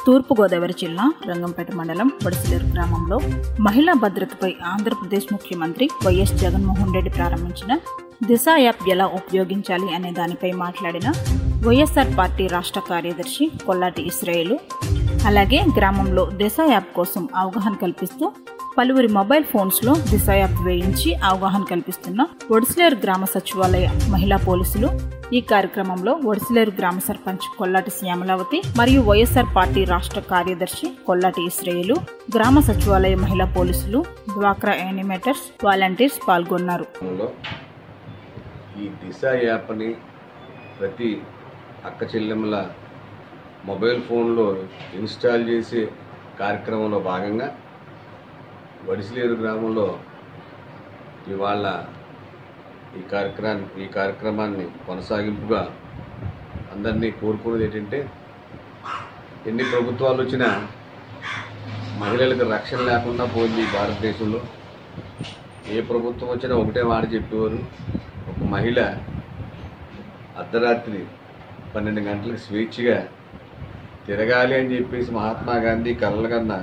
తూర్పుగోదావరి జిల్లా రంగంపేట మండలం వడిసిలేరు గ్రామంలో మహిళా భద్రతపై ఆంధ్రప్రదేశ్ ముఖ్యమంత్రి వైఎస్ జగన్మోహన్ రెడ్డి ప్రారంభించిన దిశ యాప్ ఎలా ఉపయోగించాలి అనే దానిపై మాట్లాడిన వైఎస్ఆర్ పార్టీ రాష్ట్ర కార్యదర్శి కొల్లాటి ఇస్రాయేలు అలాగే గ్రామంలో దిశ యాప్ కోసం అవగాహన కల్పిస్తూ పలువురి మొబైల్ ఫోన్స్లో దిశ యాప్ వేయించి అవగాహన కల్పిస్తున్న ఒడిసిలేరు గ్రామ సచివాలయ మహిళా పోలీసులు ఈ కార్యక్రమంలో ఒడిసిలేరు గ్రామ సర్పంచ్ కొల్లాటి శ్యామలావతి మరియు వైఎస్ఆర్ పార్టీ రాష్ట్ర కార్యదర్శి కొల్లాటి ఇస్రాయేలు గ్రామ సచివాలయ మహిళా పోలీసులు డ్వాక్రా యానిమేటర్స్ వాలంటీర్స్ పాల్గొన్నారు లో ఈ దిశ యాప్ని ప్రతి అక్క చెల్లెమ్మల మొబైల్ ఫోన్లో ఇన్స్టాల్ చేసే కార్యక్రమంలో భాగంగా వడిసిలేరు గ్రామంలో ఇవాళ ఈ కార్యక్రమాన్ని ఈ కార్యక్రమాన్ని కొనసాగింపుగా అందరినీ కోరుకునేది ఏంటంటే ఎన్ని ప్రభుత్వాలు వచ్చినా మహిళలకు రక్షణ లేకుండా పోయింది ఈ భారతదేశంలో ఏ ప్రభుత్వం వచ్చినా ఒకటే మాట చెప్పేవారు ఒక మహిళ అర్ధరాత్రి పన్నెండు గంటలకు స్వేచ్ఛగా తిరగాలి అని చెప్పేసి మహాత్మా గాంధీ కలలు కన్నా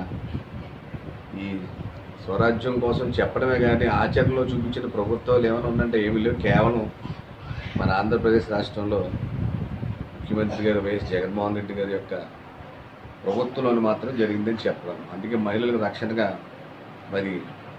ఈ స్వరాజ్యం కోసం చెప్పడమే కానీ ఆచరణలో చూపించిన ప్రభుత్వాలు ఏమైనా ఉందంటే ఏమీ లేవు కేవలం మన ఆంధ్రప్రదేశ్ రాష్ట్రంలో ముఖ్యమంత్రి గారు వైఎస్ జగన్మోహన్ రెడ్డి గారి యొక్క ప్రభుత్వంలోని మాత్రం జరిగిందని చెప్పడం అందుకే మహిళలకు రక్షణగా మరి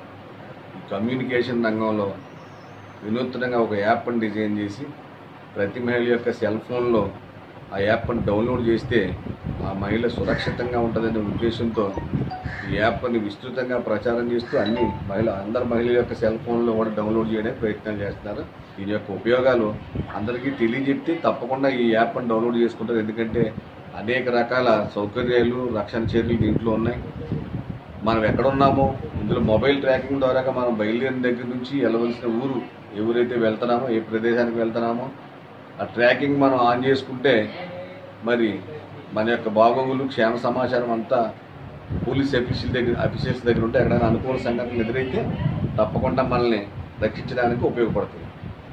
ఈ కమ్యూనికేషన్ రంగంలో వినూత్నంగా ఒక యాప్ని డిజైన్ చేసి ప్రతి మహిళ యొక్క సెల్ ఫోన్లో ఆ యాప్ని డౌన్లోడ్ చేస్తే ఆ మహిళ సురక్షితంగా ఉంటుందనే ఉద్దేశంతో ఈ యాప్ని విస్తృతంగా ప్రచారం చేస్తూ అన్ని మహిళ అందరు మహిళల యొక్క సెల్ ఫోన్లో కూడా డౌన్లోడ్ చేయడానికి ప్రయత్నం చేస్తున్నారు దీని యొక్క ఉపయోగాలు అందరికీ తెలియజెప్తే తప్పకుండా ఈ యాప్ని డౌన్లోడ్ చేసుకుంటారు ఎందుకంటే అనేక రకాల సౌకర్యాలు రక్షణ చర్యలు దీంట్లో ఉన్నాయి మనం ఎక్కడున్నామో ఇందులో మొబైల్ ట్రాకింగ్ ద్వారా మనం బయలుదేరిన దగ్గర నుంచి వెళ్ళవలసిన ఊరు ఎవరైతే వెళ్తున్నామో ఏ ప్రదేశానికి వెళ్తున్నామో ఆ ట్రాకింగ్ మనం ఆన్ చేసుకుంటే మరి మన యొక్క బాగోగులు క్షేమ సమాచారం అంతా పోలీస్ అఫీషియల్ దగ్గర అఫీషియల్స్ దగ్గర ఉంటే ఎక్కడైనా అనుకూల సంఘటనలు ఎదురైతే తప్పకుండా మనల్ని రక్షించడానికి ఉపయోగపడుతుంది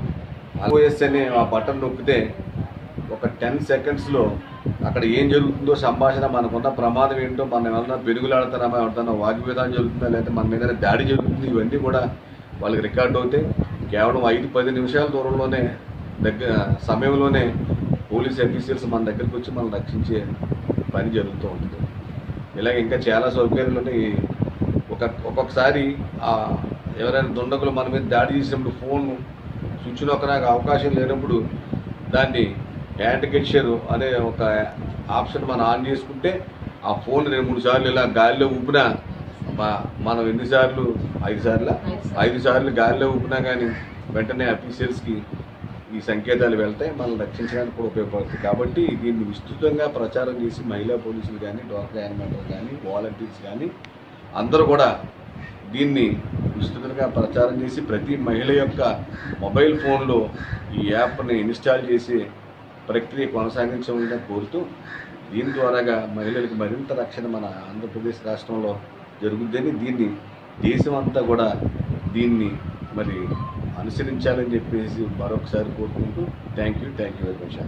ఓఎస్ అనే ఆ బటన్ నొక్కితే ఒక టెన్ సెకండ్స్లో అక్కడ ఏం జరుగుతుందో సంభాషణ మనకున్న ప్రమాదం ఏంటో మనం ఏమన్నా పెరుగులాడుతున్నామా ఎవరితోనో వాగ్వేదాలు జరుగుతుందా లేకపోతే మన మీద దాడి జరుగుతుంది ఇవన్నీ కూడా వాళ్ళకి రికార్డ్ అవుతాయి కేవలం ఐదు పది నిమిషాల దూరంలోనే దగ్గర సమయంలోనే పోలీస్ ఆఫీసర్స్ మన దగ్గరికి వచ్చి మనం రక్షించే పని జరుగుతూ ఉంటుంది ఇలాగ ఇంకా చాలా సౌకర్యాలు ఉన్నాయి ఒక ఒక్కొక్కసారి ఆ ఎవరైనా దుండగులు మన మీద దాడి చేసినప్పుడు ఫోన్ స్విచ్ నొక్కడానికి అవకాశం లేనప్పుడు దాన్ని హ్యాండ్ గెచ్చర్ అనే ఒక ఆప్షన్ మనం ఆన్ చేసుకుంటే ఆ ఫోన్ రెండు మూడు సార్లు ఇలా గాలిలో ఊపినా మ- మనం ఎన్నిసార్లు ఐదు సార్లు ఐదు సార్లు గాలిలో ఊపినా కానీ వెంటనే అఫీషియల్స్కి ఈ సంకేతాలు వెళ్తాయి మనం రక్షించడానికి కూడా ఉపయోగపడుతుంది కాబట్టి దీన్ని విస్తృతంగా ప్రచారం చేసి మహిళా పోలీసులు కానీ డ్వాక్రా యానిమేటర్ కానీ వాలంటీర్స్ కానీ అందరూ కూడా దీన్ని విస్తృతంగా ప్రచారం చేసి ప్రతి మహిళ యొక్క మొబైల్ ఫోన్లో ఈ యాప్ని ఇన్స్టాల్ చేసి ప్రక్రియ కొనసాగించమని కోరుతూ దీని ద్వారాగా మహిళలకు మరింత రక్షణ మన ఆంధ్రప్రదేశ్ రాష్ట్రంలో జరుగుద్దని దీన్ని దేశం అంతా కూడా దీన్ని మరి అనుసరించాలని చెప్పేసి మరొకసారి కోరుకుంటూ thank you thank you very much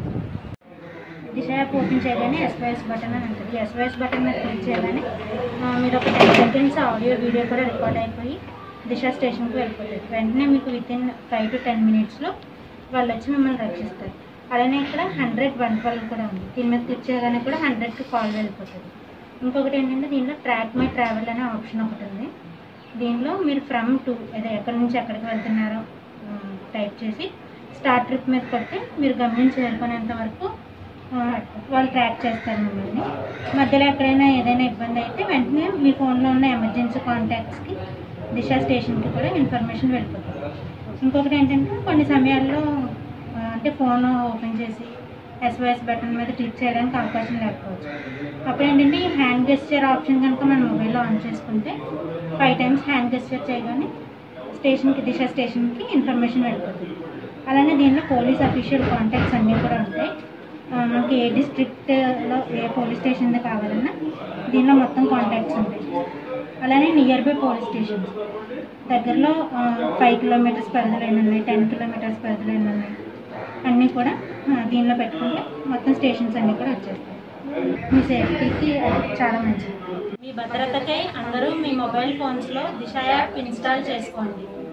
Disha app open చేయగానే ఎస్ఓఎస్ బటన్ అని ఉంటుంది ఎస్ఓఎస్ బటన్ మీద క్లిక్ చేయగానే ఆ, మీరు ఒక టెన్ సెకండ్స్ ఆడియో వీడియో కూడా రికార్డ్ అయిపోయి దిశ స్టేషన్కి వెళ్ళిపోతుంది వెంటనే మీకు within five to ten మినిట్స్లో వాళ్ళు వచ్చి మిమ్మల్ని రక్షిస్తారు అలానే ఇక్కడ హండ్రెడ్ వన్ ట్వెల్వ్ కూడా ఉంది దీని మీద క్లిక్ చేయగానే కూడా హండ్రెడ్కి కాల్ వెళ్ళిపోతుంది ఇంకొకటి ఏంటంటే దీనిలో ట్రాక్ మై ట్రావెల్ అనే ఆప్షన్ ఒకటి ఉంది దీనిలో మీరు ఫ్రమ్ టు అదే ఎక్కడి నుంచి ఎక్కడికి వెళ్తున్నారో టైప్ చేసి స్టార్ట్ ట్రిప్ మీద కొడితే మీరు గమనించి వెళ్ళిపోయినంత వరకు ఆ, వాళ్ళు ట్రాక్ చేస్తారు మిమ్మల్ని మధ్యలో ఎక్కడైనా ఏదైనా ఇబ్బంది అయితే వెంటనే మీ ఫోన్లో ఉన్న ఎమర్జెన్సీ కాంటాక్ట్స్కి దిశ స్టేషన్కి కూడా ఇన్ఫర్మేషన్ వెళ్ళిపోతుంది ఇంకొకటి ఏంటంటే కొన్ని సమయాల్లో ఆ, అంటే ఫోన్ ఓపెన్ చేసి ఎస్ఓఎస్ బటన్ మీద క్లిక్ చేయడానికి అవకాశం లేకపోవచ్చు అప్పుడు ఏంటంటే ఈ హ్యాండ్ గెస్చర్ ఆప్షన్ కనుక మన మొబైల్లో ఆన్ చేసుకుంటే ఫైవ్ టైమ్స్ హ్యాండ్ గెస్చర్ చేయగానే స్టేషన్కి దిశ స్టేషన్కి ఇన్ఫర్మేషన్ వెళ్ళిపోతుంది అలానే దీనిలో పోలీస్ అఫీషియల్ కాంటాక్ట్స్ అన్నీ కూడా ఉంటాయి ఆ, మనకి ఏ డిస్ట్రిక్ట్లో ఏ పోలీస్ స్టేషన్ కావాలన్నా దీనిలో మొత్తం కాంటాక్ట్స్ ఉంటాయి అలానే నియర్ బై పోలీస్ స్టేషన్ దగ్గరలో ఫైవ్ కిలోమీటర్స్ పరిధిలో ఎన్ని ఉన్నాయి టెన్ కిలోమీటర్స్ పరిధిలో ఎన్ని ఉన్నాయి అన్నీ కూడా ఆ, దీనిలో పెట్టుకుంటే మొత్తం స్టేషన్స్ అన్నీ కూడా వచ్చేస్తాయి మీ సేఫ్టీకి అది చాలా మంచిది మీ భద్రతకై అందరూ మీ మొబైల్ ఫోన్స్లో దిశ యాప్ ఇన్స్టాల్ చేసుకోండి